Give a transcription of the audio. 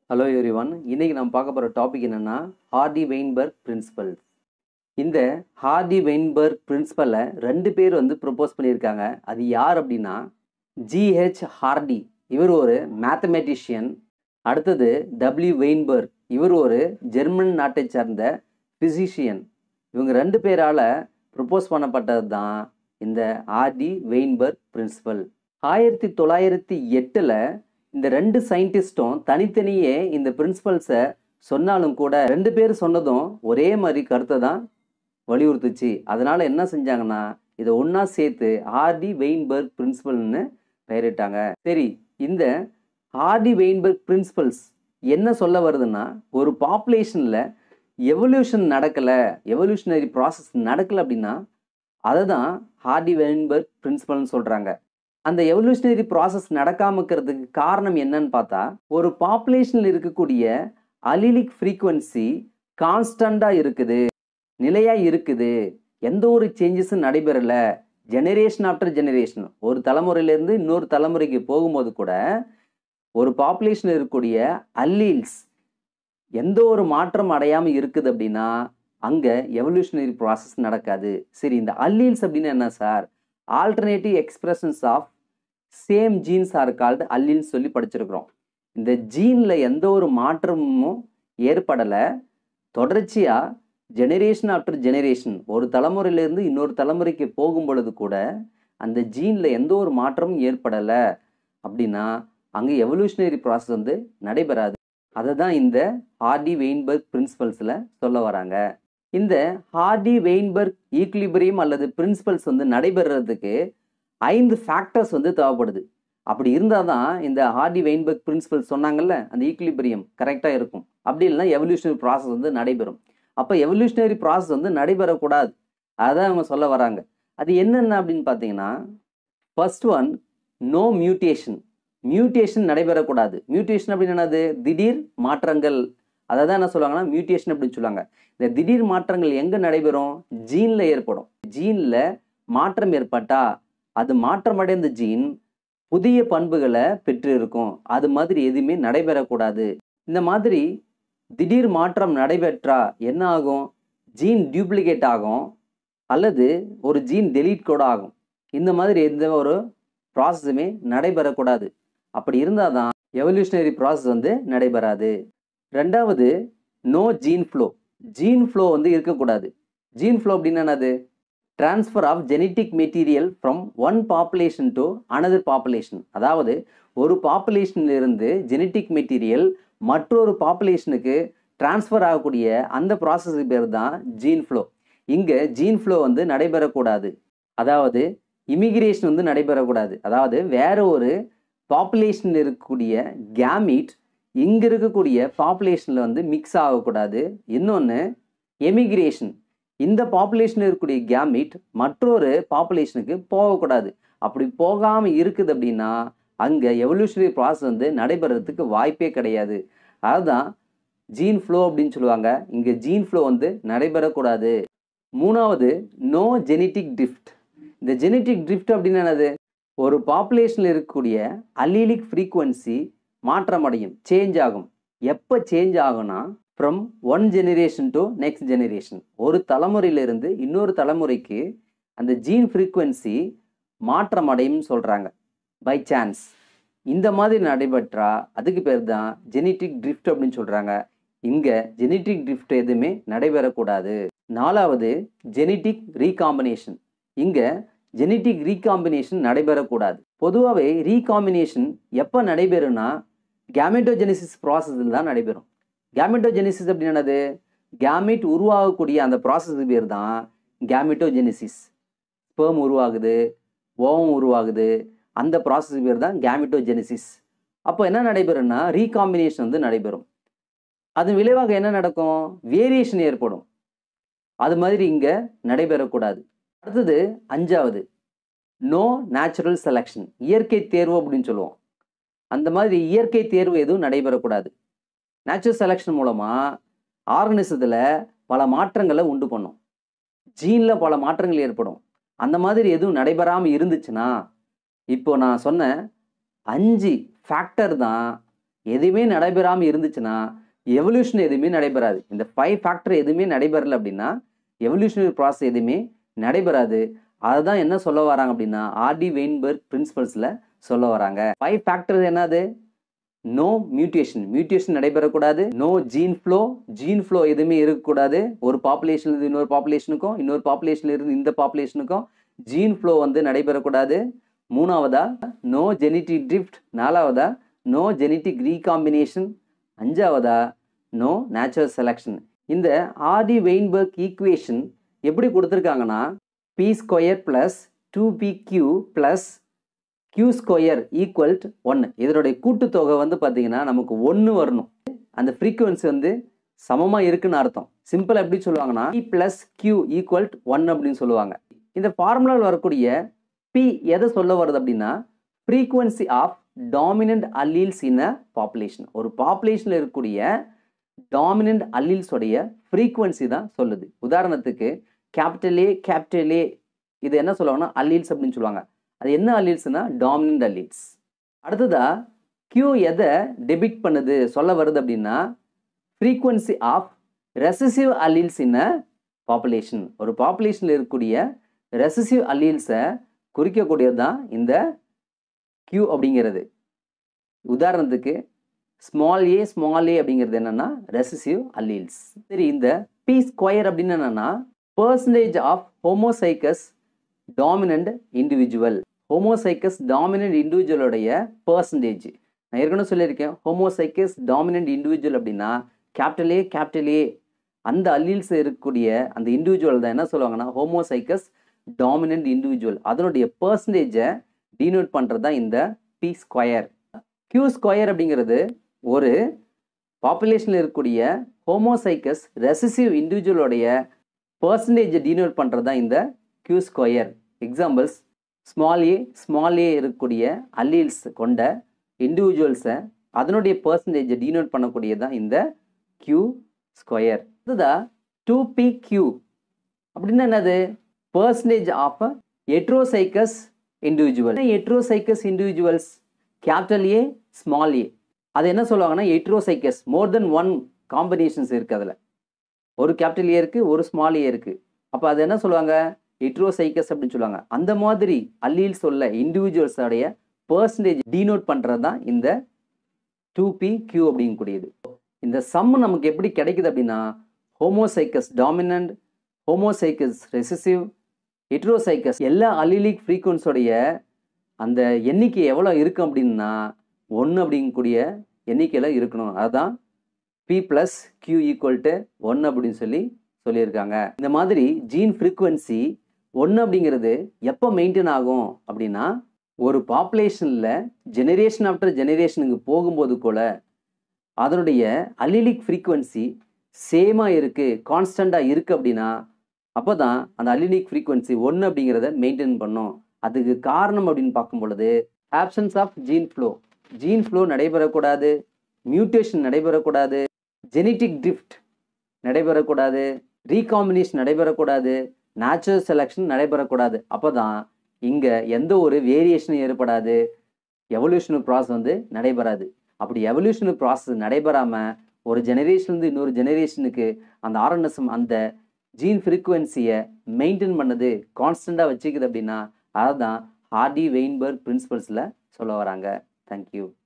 hello everyone இன்னைக்கு நம்ம பார்க்க போகிற டாபிக் என்னென்னா ஹார்டி வெயின்பர்க் பிரின்சிபல் இந்த ஹார்டி வெயின்பர்க் பிரின்சிபலை ரெண்டு பேர் வந்து ப்ரொப்போஸ் பண்ணியிருக்காங்க அது யார் அப்படின்னா ஜிஹெச் ஹார்டி இவர் ஒரு மேத்தமெட்டிஷியன் அடுத்தது டபிள்யூ வெயின்பர்க் இவர் ஒரு ஜெர்மன் நாட்டை சார்ந்த ஃபிசிஷியன் இவங்க ரெண்டு பேரால் ப்ரொப்போஸ் பண்ணப்பட்டது தான் இந்த ஆர்டி வெயின்பர்க் பிரின்சிபல் ஆயிரத்தி தொள்ளாயிரத்தி எட்டில் இந்த ரெண்டு சயின்டிஸ்ட்டும் தனித்தனியே இந்த பிரின்சிபல்ஸை சொன்னாலும் கூட ரெண்டு பேர் சொன்னதும் ஒரே மாதிரி கருத்தை தான் வலியுறுத்துச்சு அதனால் என்ன செஞ்சாங்கன்னா இதை ஒன்றா சேர்த்து ஆர்டி வெயின்பர்க் பிரின்சிபல்னு பெயரிட்டாங்க சரி இந்த ஆர்டி வெயின்பர்க் பிரின்சிபல்ஸ் என்ன சொல்ல வருதுன்னா ஒரு பாப்புலேஷனில் எவல்யூஷன் நடக்கலை எவல்யூஷனரி ப்ராசஸ் நடக்கலை அப்படின்னா அதை தான் ஹார்டி வெயின்பர்க் பிரின்சிபல்னு சொல்கிறாங்க அந்த எவல்யூஷனரி ப்ராசஸ் நடக்காம இருக்கிறதுக்கு காரணம் என்னன்னு பார்த்தா ஒரு பாப்புலேஷனில் இருக்கக்கூடிய அலிலிக் ஃப்ரீக்குவன்சி கான்ஸ்டண்டாக இருக்குது நிலையாக இருக்குது எந்த ஒரு சேஞ்சஸும் நடைபெறல ஜெனரேஷன் ஆஃப்டர் ஜெனரேஷன் ஒரு தலைமுறையிலேருந்து இன்னொரு தலைமுறைக்கு போகும்போது கூட ஒரு பாப்புலேஷனில் இருக்கக்கூடிய அல்லீல்ஸ் எந்த ஒரு மாற்றம் அடையாமல் இருக்குது அப்படின்னா அங்கே எவல்யூஷனரி ப்ராசஸ் நடக்காது சரி இந்த அல்லீல்ஸ் அப்படின்னு என்ன sir alternative expressions of same genes are called alleles சொல்லி படிச்சிருக்கிறோம் இந்த ஜீனில் எந்த ஒரு மாற்றமும் ஏற்படலை தொடர்ச்சியாக ஜெனரேஷன் ஆஃப்டர் ஜெனரேஷன் ஒரு தலைமுறையிலேருந்து இன்னொரு தலைமுறைக்கு போகும் பொழுது கூட அந்த ஜீனில் எந்த ஒரு மாற்றமும் ஏற்படலை அப்படின்னா அங்கே எவல்யூஷனரி ப்ராசஸ் வந்து நடைபெறாது அதை தான் இந்த ஹார்டி வெயின்பர்க் பிரின்சிபல்ஸில் சொல்ல வராங்க இந்த ஹார்டி வெயின்பர்க் ஈக்லிபிரியம் அல்லது பிரின்சிபல்ஸ் வந்து நடைபெறதுக்கு ஐந்து ஃபேக்டர்ஸ் வந்து தேவைப்படுது அப்படி இருந்தால் தான் இந்த ஹார்டி வெயின்பர்க் பிரின்சிபல் சொன்னாங்கல்ல அந்த ஈக்லிபிரியம் கரெக்டாக இருக்கும் அப்படி இல்லைன்னா எவல்யூஷனரி ப்ராசஸ் வந்து நடைபெறும் அப்போ எவல்யூஷனரி ப்ராசஸ் வந்து நடைபெறக்கூடாது அதான் அவங்க சொல்ல வராங்க அது என்னென்ன அப்படின்னு பார்த்தீங்கன்னா first one no mutation mutation நடைபெறக்கூடாது மியூட்டேஷன் அப்படின்னு என்னது திடீர் மாற்றங்கள் அதை தான் என்ன சொல்லுவாங்கன்னா மியூட்டேஷன் அப்படின்னு சொல்லுவாங்க இந்த திடீர் மாற்றங்கள் எங்கே நடைபெறும் ஜீனில் ஏற்படும் ஜீனில் மாற்றம் ஏற்பட்டா அது மாற்றமடைந்த ஜீன் புதிய பண்புகளை பெற்று இருக்கும் அது மாதிரி எதுவுமே நடைபெறக்கூடாது இந்த மாதிரி திடீர் மாற்றம் நடைபெற்றா என்ன ஆகும் ஜீன் டியூப்ளிகேட் ஆகும் அல்லது ஒரு ஜீன் டெலீட் கூட ஆகும் இந்த மாதிரி எந்த ஒரு ப்ராசஸுமே நடைபெறக்கூடாது அப்படி இருந்தால் தான் எவல்யூஷனரி ப்ராசஸ் வந்து நடைபெறாது ரெண்டாவது no gene flow gene flow வந்து இருக்கக்கூடாது ஜீன் ஃப்ளோ அப்படின்னு என்னது transfer of genetic material from one population to another population அதாவது ஒரு பாப்புலேஷன்லேருந்து ஜெனட்டிக் மெட்டீரியல் மற்றொரு பாப்புலேஷனுக்கு டிரான்ஸ்ஃபர் ஆகக்கூடிய அந்த ப்ராசஸுக்கு பேர் தான் ஜீன் ஃப்ளோ இங்கே ஜீன் ஃப்ளோ வந்து நடைபெறக்கூடாது அதாவது இமிகிரேஷன் வந்து நடைபெறக்கூடாது அதாவது வேற ஒரு பாப்புலேஷனில் இருக்கக்கூடிய கேமீட் இங்கே இருக்கக்கூடிய பாப்புலேஷனில் வந்து மிக்ஸ் ஆகக்கூடாது இன்னொன்று எமிகிரேஷன் இந்த பாப்புலேஷனில் இருக்கக்கூடிய கேமிட் மற்றொரு பாப்புலேஷனுக்கு போகக்கூடாது அப்படி போகாமல் இருக்குது அப்படின்னா அங்கே எவல்யூஷனரி ப்ராசஸ் வந்து நடைபெறதுக்கு வாய்ப்பே கிடையாது அதுதான் ஜீன் ஃப்ளோ அப்படின்னு சொல்லுவாங்க இங்கே ஜீன் ஃப்ளோ வந்து நடைபெறக்கூடாது மூணாவது நோ ஜெனட்டிக் ட்ரிஃப்ட் இந்த ஜெனட்டிக் ட்ரிஃப்ட் அப்படின்னு என்னது ஒரு பாப்புலேஷனில் இருக்கக்கூடிய அல்லீலிக் ஃப்ரீக்குவன்சி மாற்றமடையும் சேஞ்ச் ஆகும் எப்போ சேஞ்ச் ஆகும்னா from one generation to next generation ஒரு தலைமுறையிலிருந்து இன்னொரு தலைமுறைக்கு அந்த ஜீன் ஃப்ரீக்குவன்சி மாற்றம் அடையும்னு சொல்கிறாங்க பை சான்ஸ் இந்த மாதிரி நடைபெற்றா அதுக்கு பேர் தான் ஜெனட்டிக் ட்ரிஃப்ட் அப்படின்னு சொல்கிறாங்க இங்கே ஜெனட்டிக் ட்ரிஃப்ட் எதுவுமே நடைபெறக்கூடாது நாலாவது ஜெனட்டிக் ரீகாம்பினேஷன் இங்கே ஜெனட்டிக் ரீகாம்பினேஷன் நடைபெறக்கூடாது பொதுவாகவே ரீகாம்பினேஷன் எப்போ நடைபெறும்னா கேமெட்டோஜெனிசிஸ் ப்ராசஸில் தான் நடைபெறும் கேமெட்டோஜெனிசிஸ் அப்படின்னு என்னது கேமிட் உருவாகக்கூடிய அந்த ப்ராசஸ் பேர் தான் கேமிட்டோஜெனிசிஸ் ஸ்பேம் உருவாகுது ஓவம் உருவாகுது அந்த ப்ராசஸ் பேர் தான் கேமிட்டோஜெனிசிஸ் அப்போ என்ன நடைபெறும்னா ரீகாம்பினேஷன் வந்து நடைபெறும் அதன் விளைவாக என்ன நடக்கும் வேரியேஷன் ஏற்படும் அது மாதிரி இங்கே நடைபெறக்கூடாது அடுத்தது அஞ்சாவது நோ நேச்சுரல் செலெக்ஷன் இயற்கை தேர்வு அப்படின்னு சொல்லுவோம் அந்த மாதிரி இயற்கை தேர்வு எதுவும் நடைபெறக்கூடாது நேச்சுரல் செலெக்ஷன் மூலமாக ஆர்கனிசத்தில் பல மாற்றங்களை உண்டு பண்ணும் ஜீனில் பல மாற்றங்கள் ஏற்படும் அந்த மாதிரி எதுவும் நடைபெறாமல் இருந்துச்சுன்னா இப்போ நான் சொன்ன அஞ்சு ஃபேக்டர் தான் எதுவுமே நடைபெறாமல் இருந்துச்சுன்னா எவல்யூஷன் எதுவுமே நடைபெறாது இந்த ஃபைவ் ஃபேக்டர் எதுவுமே நடைபெறல அப்படின்னா எவல்யூஷனரி ப்ராசஸ் எதுவுமே நடைபெறாது அதுதான் என்ன சொல்ல வராங்க அப்படின்னா ஆர்டி வெயின்பர்க் பிரின்சிபல்ஸில் சொல்ல வராங்க ஃபைவ் ஃபேக்டர் என்னது நோ மியூட்டேஷன் மியூட்டேஷன் நடைபெறக்கூடாது no gene flow gene flow எதுவுமே இருக்கக்கூடாது ஒரு பாப்புலேஷன் இருந்து இன்னொரு பாப்புலேஷனுக்கும் இன்னொரு பாப்புலேஷன்ல இருந்து இந்த பாப்புலேஷனுக்கும் ஜீன் ஃப்ளோ வந்து நடைபெறக்கூடாது மூணாவதா நோ ஜெனட்டிக் ட்ரிஃப்ட் நாலாவதா நோ ஜெனட்டிக் ரீகாம்பினேஷன் அஞ்சாவதா நோ நேச்சுரல் செலெக்ஷன் இந்த ஆர்டி வெயின்பர்க் ஈக்குவேஷன் எப்படி கொடுத்துருக்காங்கன்னா P square plus two P Q plus Q square equal ஒன்று இதனுடைய கூட்டுத்தொகை வந்து பார்த்தீங்கன்னா நமக்கு ஒன்று வரணும் அந்த ஃப்ரீக்குவன்சி வந்து சமமாக இருக்குன்னு அர்த்தம் சிம்பிள் எப்படி சொல்லுவாங்கன்னா P plus Q equal one அப்படின்னு சொல்லுவாங்க இந்த ஃபார்முலாவில் வரக்கூடிய பி எதை சொல்ல வருது அப்படின்னா frequency of dominant alleles in a population ஒரு பாப்புலேஷனில் இருக்கக்கூடிய டாமினன்ட் அல்லீல்ஸோடைய ஃப்ரீக்குவன்சி தான் சொல்லுது உதாரணத்துக்கு கேபிட்டல் ஏ கேபிட்டல் ஏ இது என்ன சொல்லுவாங்கன்னா அல்லீல்ஸ் அப்படின்னு சொல்லுவாங்க அது என்ன அல்லீல்ஸ்னா டாமினன்ட் அல்லீல்ஸ் அடுத்ததா கியூ எதை டெபிட் பண்ணுது சொல்ல வருது அப்படின்னா frequency of recessive alleles in a population ஒரு பாப்புலேஷனில் இருக்கக்கூடிய ரெசசிவ் அல்லீல்ஸை குறிக்கக்கூடியது தான் இந்த கியூ அப்படிங்கிறது உதாரணத்துக்கு ஸ்மால் ஏ ஸ்மால் ஏ அப்படிங்கிறது என்னன்னா ரெசசிவ் அல்லீல்ஸ் சரி இந்த பி ஸ்கொயர் அப்படின்னு என்னன்னா percentage of homozygous dominant individual homozygous dominant இண்டிவிஜுவலோடைய பர்சன்டேஜ் நான் ஏற்கனவே சொல்லியிருக்கேன் ஹோமோசைக்கஸ் டாமினன்ட் இண்டிவிஜுவல் அப்படின்னா கேபிட்டல் ஏ கேபிட்டல் ஏ அந்த அல்லீல்ஸ் இருக்கக்கூடிய அந்த இண்டிவிஜுவல் தான் என்ன சொல்லுவாங்கன்னா ஹோமோசைக்கஸ் டாமினன்ட் இண்டிவிஜுவல் அதனுடைய பர்சன்டேஜை டீனோட் பண்ணுறது தான் இந்த பி ஸ்கொயர் கியூ ஸ்கொயர் அப்படிங்கிறது ஒரு பாப்புலேஷனில் இருக்கக்கூடிய ஹோமோசைக்கஸ் ரெசிசிவ் இண்டிவிஜுவலோடைய பர்சன்டேஜை டீனோட் பண்ணுறது தான் இந்த Q square examples small A small A இருக்கக்கூடிய அல்லீல்ஸ் கொண்ட இண்டிவிஜுவல்ஸை அதனுடைய பர்சன்டேஜை டீனோட் பண்ணக்கூடியது தான் இந்த கியூ ஸ்கொயர் இதுதான் டூ பி கியூ அப்படின்னா என்னது percentage of heterozygous individual heterozygous individuals capital A small A அது என்ன சொல்லுவாங்கன்னா எட்ரோசைக்கஸ் மோர் தென் ஒன் காம்பினேஷன்ஸ் இருக்குது அதில் ஒரு கேபிட்டல் ஏ இருக்குது ஒரு ஸ்மால் ஏ இருக்குது அப்போ அது என்ன சொல்லுவாங்க எட்ரோசைக்கஸ் அப்படின்னு சொல்லுவாங்க அந்த மாதிரி அல்லீல் சொல்ல இண்டிவிஜுவல்ஸோடைய பர்சன்டேஜ் டீனோட் பண்ணுறது தான் இந்த டூ பி கியூ அப்படிங்கக்கூடியது இந்த சம் நமக்கு எப்படி கிடைக்குது அப்படின்னா homozygous dominant homozygous recessive heterozygous எல்லா அல்லிலிக் ஃப்ரீக்வன்ஸோடைய அந்த எண்ணிக்கை எவ்வளோ இருக்கும் அப்படின்னா ஒன்று அப்படிங்கக்கூடிய எண்ணிக்கையில் இருக்கணும் அதுதான் P plus Q equal to one அப்படின்னு சொல்லி சொல்லியிருக்காங்க இந்த மாதிரி ஜீன் ஃப்ரீக்குவன்சி ஒன்று அப்படிங்கிறது எப்போ மெயின்டைன் ஆகும் அப்படின்னா ஒரு பாப்புலேஷனில் ஜெனரேஷன் ஆஃப்டர் ஜெனரேஷனுக்கு போகும்போது கூட அதனுடைய அல்லிலிக் ஃப்ரீக்குவன்சி சேமாக இருக்குது கான்ஸ்டண்ட்டாக இருக்குது அப்படின்னா அப்போ தான் அந்த அல்லிலிக் ஃப்ரீக்குவன்சி ஒன்று அப்படிங்கிறத மெயின்டைன் பண்ணும் அதுக்கு காரணம் அப்படின்னு பார்க்கும் பொழுது absence of gene flow gene flow நடைபெறக்கூடாது மியூட்டேஷன் நடைபெறக்கூடாது ஜெனட்டிக் ட்ரிஃப்ட் நடைபெறக்கூடாது ரீகாம்பினேஷன் நடைபெறக்கூடாது நேச்சுரல் செலெக்ஷன் நடைபெறக்கூடாது அப்போ தான் இங்கே எந்த ஒரு வேரியேஷனும் ஏற்படாது எவல்யூஷனல் ப்ராசஸ் வந்து நடைபெறாது அப்படி எவல்யூஷனல் ப்ராசஸ் நடைபெறாமல் ஒரு ஜெனரேஷன்லேருந்து இன்னொரு ஜெனரேஷனுக்கு அந்த ஆர்என்எஸ்எம் அந்த ஜீன் ஃப்ரீக்குவன்சியை மெயின்டைன் பண்ணது கான்ஸ்டண்ட்டாக வச்சுக்குது அப்படின்னா அதை தான் ஹார்டி வெயின்பர்க் பிரின்சிபல்ஸில் சொல்ல வராங்க தேங்க்யூ